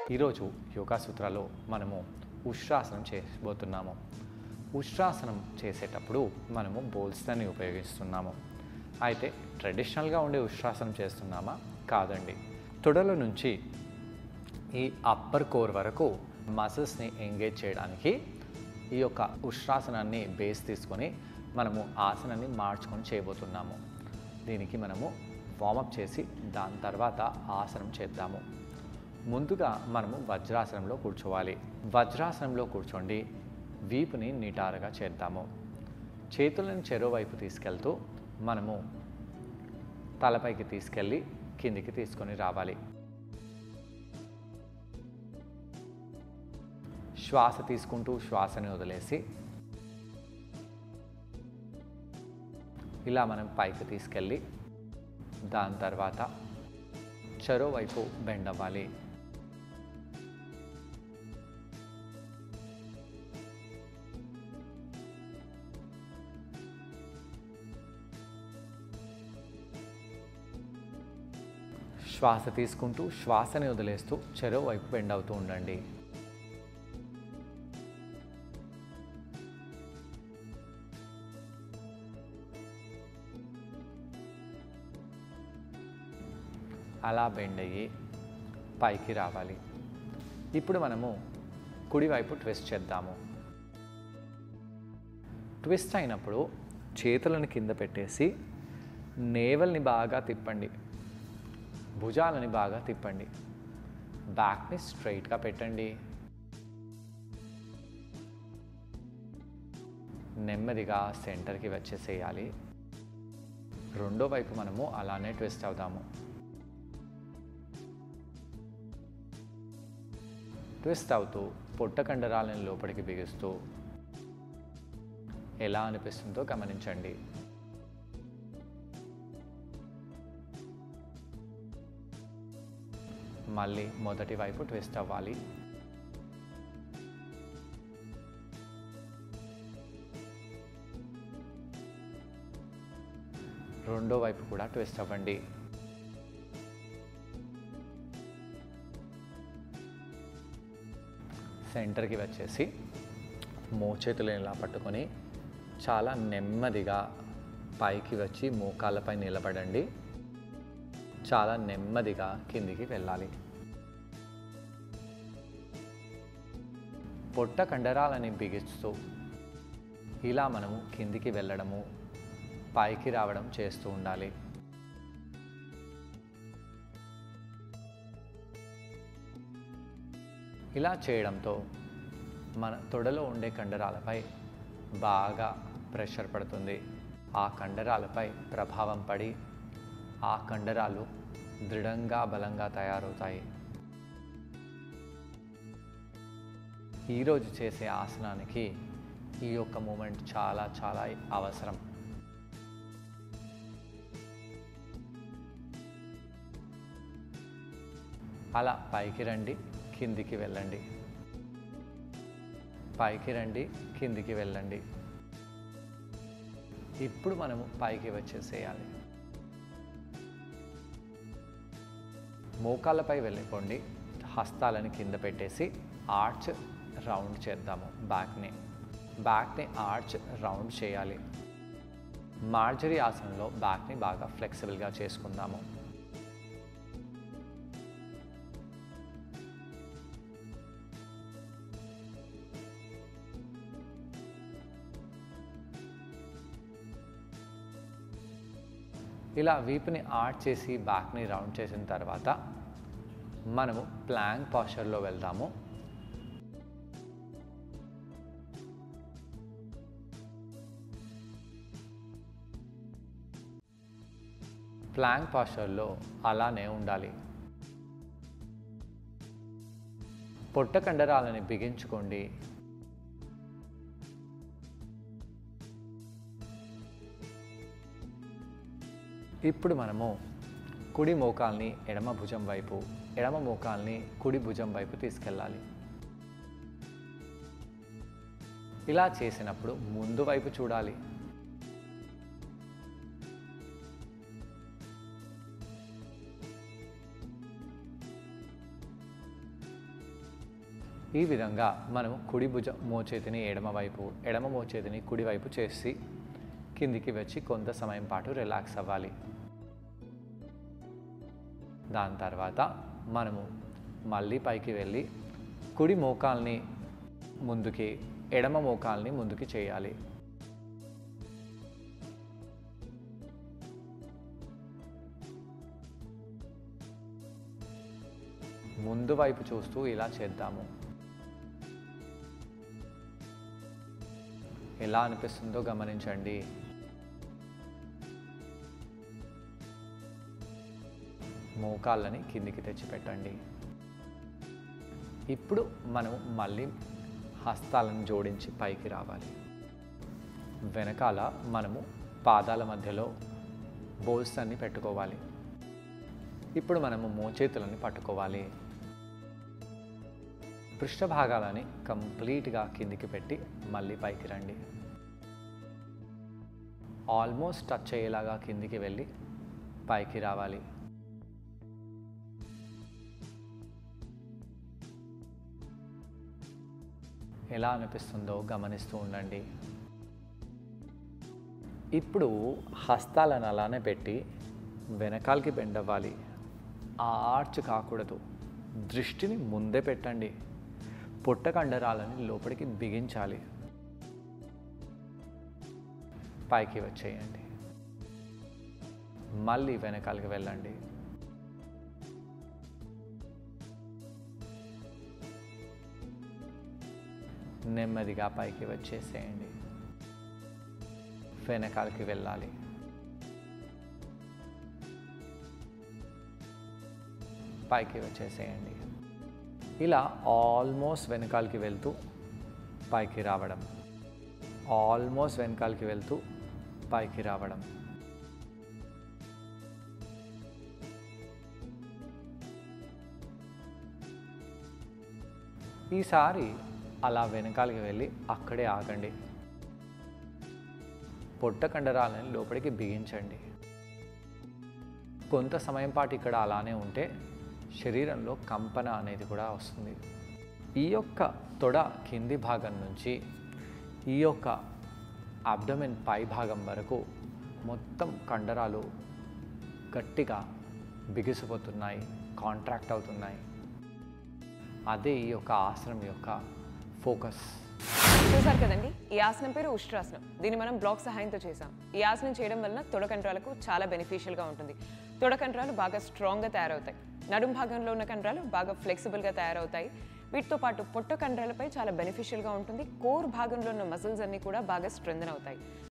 ఈరోజు యోగా సూత్రాలో మనము ఉష్ట్రాసనం చేయబోతున్నాము ఉష్ట్రాసనం చేసేటప్పుడు మనము బోల్స్ని ఉపయోగిస్తున్నాము అయితే ట్రెడిషనల్గా ఉండే ఉష్ట్రాసనం చేస్తున్నామా కాదండి తొడల నుంచి ఈ అప్పర్ కోర్ వరకు మసిల్స్ని ఎంగేజ్ చేయడానికి ఈ యొక్క ఉష్ట్రాసనాన్ని బేస్ తీసుకొని మనము ఆసనాన్ని మార్చుకొని చేయబోతున్నాము దీనికి మనము వార్మప్ చేసి దాని తర్వాత ఆసనం చేద్దాము ముందుగా మనము వజ్రాసనంలో కూర్చోవాలి వజ్రాసనంలో కూర్చోండి వీపుని నిటారుగా చేద్దాము చేతులను చెరో వైపు తీసుకెళ్తూ మనము తలపైకి తీసుకెళ్ళి కిందికి తీసుకొని రావాలి శ్వాస తీసుకుంటూ శ్వాసని వదిలేసి ఇలా మనం పైకి తీసుకెళ్ళి దాని తర్వాత చెరో వైపు బెండ్ అవ్వాలి శ్వాస తీసుకుంటూ శ్వాసని వదిలేస్తూ చెరో వైపు బెండ్ అవుతూ ఉండండి అలా బెండ్ అయ్యి పైకి రావాలి ఇప్పుడు మనము కుడివైపు ట్విస్ట్ చేద్దాము ట్విస్ట్ అయినప్పుడు చేతులను కింద పెట్టేసి నేవల్ని బాగా తిప్పండి భుజాలని బాగా తిప్పండి బ్యాక్ని స్ట్రైట్గా పెట్టండి నెమ్మదిగా సెంటర్కి వచ్చేసేయాలి రెండో వైపు మనము అలానే ట్విస్ట్ అవుదాము ట్విస్ట్ అవుతూ పొట్ట కండరాలను లోపలికి బిగిస్తూ ఎలా అనిపిస్తుందో గమనించండి మళ్ళీ మొదటి వైపు ట్విస్ట్ అవ్వాలి రెండో వైపు కూడా ట్విస్ట్ అవ్వండి సెంటర్కి వచ్చేసి మోచేతులు ఇలా పట్టుకొని చాలా నెమ్మదిగా పైకి వచ్చి మోకాళ్ళపై నిలబడండి చాలా నెమ్మదిగా కిందికి వెళ్ళాలి పొట్ట కండరాలని బిగిస్తూ ఇలా మనము కిందికి వెళ్ళడము పైకి రావడం చేస్తూ ఉండాలి ఇలా చేయడంతో మన తొడలో ఉండే కండరాలపై బాగా ప్రెషర్ పడుతుంది ఆ కండరాలపై ప్రభావం పడి ఆ కండరాలు దృఢంగా బలంగా తయారవుతాయి ఈరోజు చేసే ఆసనానికి ఈ యొక్క మూమెంట్ చాలా చాలా అవసరం అలా పైకి రండి కిందికి వెళ్ళండి పైకి రండి కిందికి వెళ్ళండి ఇప్పుడు మనము పైకి వచ్చేసేయాలి మోకాళ్ళపై వెళ్ళిపోండి హస్తాలని కింద పెట్టేసి ఆర్చ్ రౌండ్ చేద్దాము బ్యాక్ని బ్యాక్ని ఆర్చ్ రౌండ్ చేయాలి మార్జరీ ఆసనంలో బ్యాక్ని బాగా ఫ్లెక్సిబుల్గా చేసుకుందాము ఇలా వీపుని ఆర్ట్ చేసి బ్యాక్ని రౌండ్ చేసిన తర్వాత మనము ప్లాంక్ పాస్చర్లో వెళ్దాము ప్లాంక్ పాస్చర్లో అలానే ఉండాలి పొట్ట కండరాలని బిగించుకోండి ఇప్పుడు మనము కుడి మోకాల్ని ఎడమ భుజం వైపు ఎడమ మోకాల్ని కుడి భుజం వైపు తీసుకెళ్ళాలి ఇలా చేసినప్పుడు ముందు వైపు చూడాలి ఈ విధంగా మనం కుడి భుజ మోచేతిని ఎడమ వైపు ఎడమ మోచేతిని కుడి వైపు చేసి కిందికి వచ్చి కొంత సమయం పాటు రిలాక్స్ అవ్వాలి దాని తర్వాత మనము మళ్ళీ పైకి వెళ్ళి కుడి మోకాల్ని ముందుకి ఎడమ మోకాల్ని ముందుకి చేయాలి ముందు వైపు చూస్తూ ఇలా చేద్దాము ఎలా అనిపిస్తుందో గమనించండి మోకాళ్ళని కిందికి తెచ్చిపెట్టండి ఇప్పుడు మనం మళ్ళీ హస్తాలను జోడించి పైకి రావాలి వెనకాల మనము పాదాల మధ్యలో బోల్స్ అన్ని పెట్టుకోవాలి ఇప్పుడు మనము మోచేతులని పట్టుకోవాలి పృష్ఠభాగాలని కంప్లీట్గా కిందికి పెట్టి మళ్ళీ పైకి రండి ఆల్మోస్ట్ టచ్ అయ్యేలాగా కిందికి వెళ్ళి పైకి రావాలి ఎలా అనిపిస్తుందో గమనిస్తూ ఉండండి ఇప్పుడు హస్తాలను అలానే పెట్టి వెనకాలకి బెండ్ అవ్వాలి ఆర్చ్ కాకూడదు దృష్టిని ముందే పెట్టండి పొట్ట కండరాలని లోపలికి బిగించాలి పైకి వచ్చేయండి మళ్ళీ వెనకాలకి వెళ్ళండి నెమ్మదిగా పైకి వచ్చేసేయండి వెనకాలకి వెళ్ళాలి పైకి వచ్చేసేయండి ఇలా ఆల్మోస్ట్ వెనకాలకి వెళ్తూ పైకి రావడం ఆల్మోస్ట్ వెనకాలకి వెళ్తూ పైకి రావడం ఈసారి అలా వెనకాలకి వెళ్ళి అక్కడే ఆగండి పొట్ట కండరాలని లోపలికి బిగించండి కొంత సమయం పాటు ఇక్కడ అలానే ఉంటే శరీరంలో కంపన అనేది కూడా వస్తుంది ఈ యొక్క తొడ కింది భాగం నుంచి ఈ యొక్క అబ్డమెన్ పై భాగం వరకు మొత్తం కండరాలు గట్టిగా బిగిసిపోతున్నాయి కాంట్రాక్ట్ అవుతున్నాయి అదే ఈ యొక్క ఆసనం యొక్క ఫోకస్ చూసారు కదండి ఈ ఆసనం పేరు ఉష్ట్రాసనం దీన్ని మనం బ్లాక్ సహాయంతో చేసాం ఈ ఆసనం చేయడం వలన తొడ కండరాలకు చాలా beneficial గా ఉంటుంది తొడ కండరాలు బాగా strong గా తయారవుతాయి నడుం భాగంలో ఉన్న కండరాలు బాగా flexible గా తయారవుతాయి వీటితో పాటు పొట్ట కండరాలపై చాలా beneficial గా ఉంటుంది కోర్ భాగంలో ఉన్న మజిల్స్ అన్ని కూడా బాగా స్ట్రెంగ్ అవుతాయి